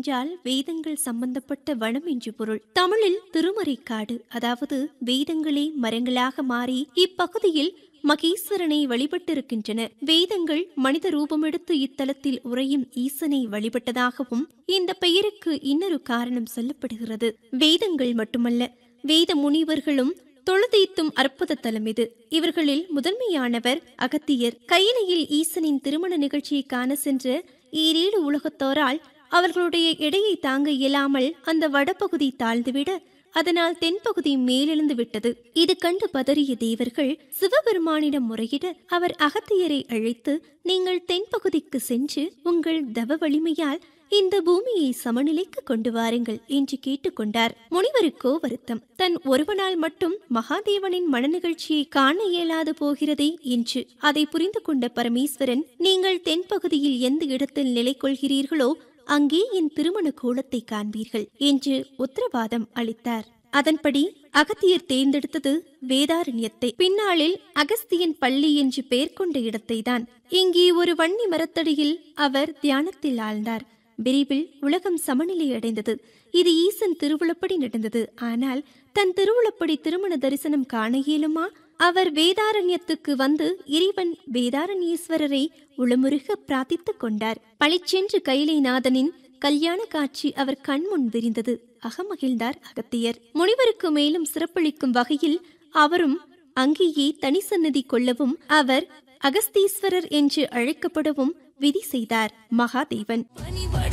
என்றால் வேதங்கள் சம்பந்தப்பட்ட வனம் என்று பொருள் தமிழில் திருமறைக்காடு அதாவது வேதங்களே மரங்களாக மாறி இப்பகுதியில் மகேஸ்வரனை வழிபட்டிருக்கின்றன வேதங்கள் மனித ரூபமெடுத்து இத்தலத்தில் உறையும் ஈசனை வழிபட்டதாகவும் இந்த பெயருக்கு இன்னொரு காரணம் சொல்லப்படுகிறது வேதங்கள் மட்டுமல்ல வேத முனிவர்களும் தொழுதீத்தும் அற்புத தலம் இது இவர்களில் முதன்மையானவர் அகத்தியர் கையிலையில் ஈசனின் திருமண நிகழ்ச்சியை காண சென்ற ஈரேழு உலகத்தோரால் அவர்களுடைய எடையை தாங்க இயலாமல் அந்த வடபகுதி தாழ்ந்துவிட அதனால் தென்பகுதி மேலெழுந்து விட்டது இது கண்டு பதறிய தேவர்கள் சிவபெருமானிடம் முறையிட அவர் அகத்தியரை அழைத்து நீங்கள் தென்பகுதிக்கு சென்று உங்கள் தவ வலிமையால் இந்த பூமியை சமநிலைக்கு கொண்டு வாருங்கள் என்று கேட்டுக்கொண்டார் முனிவருக்கோ வருத்தம் தன் ஒருவனால் மட்டும் மகாதேவனின் மனநிகழ்ச்சியை காண இயலாது போகிறதே என்று அதை புரிந்து கொண்ட பரமேஸ்வரன் நீங்கள் தென்பகுதியில் எந்த இடத்தில் நிலை கொள்கிறீர்களோ அங்கே என் திருமண கோலத்தை காண்பீர்கள் என்று உத்தரவாதம் அளித்தார் அதன்படி அகத்தியர் தேர்ந்தெடுத்தது வேதாரண்யத்தை பின்னாளில் அகஸ்தியன் பள்ளி என்று பெயர் கொண்ட இடத்தை தான் இங்கே ஒரு வன்னி மரத்தடியில் அவர் தியானத்தில் ஆழ்ந்தார் விரைவில் உலகம் சமநிலை அடைந்தது இது ஈசன் திருவுளப்படி நடந்தது ஆனால் தன் திருவுளப்படி திருமண தரிசனம் காண இயலுமா அவர் வேதாரண்யத்துக்கு வந்து இறைவன் வேதாரண்யேஸ்வரரை உளமுருக பிரார்த்தித்துக் கொண்டார் பளிச்சென்று கைலைநாதனின் கல்யாண காட்சி அவர் கண்முன் விரிந்தது அகமகிழ்ந்தார் அகத்தியர் முனிவருக்கு மேலும் சிறப்பளிக்கும் வகையில் அவரும் அங்கேயே தனி சன்னதி கொள்ளவும் அவர் அகஸ்தீஸ்வரர் என்று அழைக்கப்படவும் விதி செய்தார் மகாதேவன்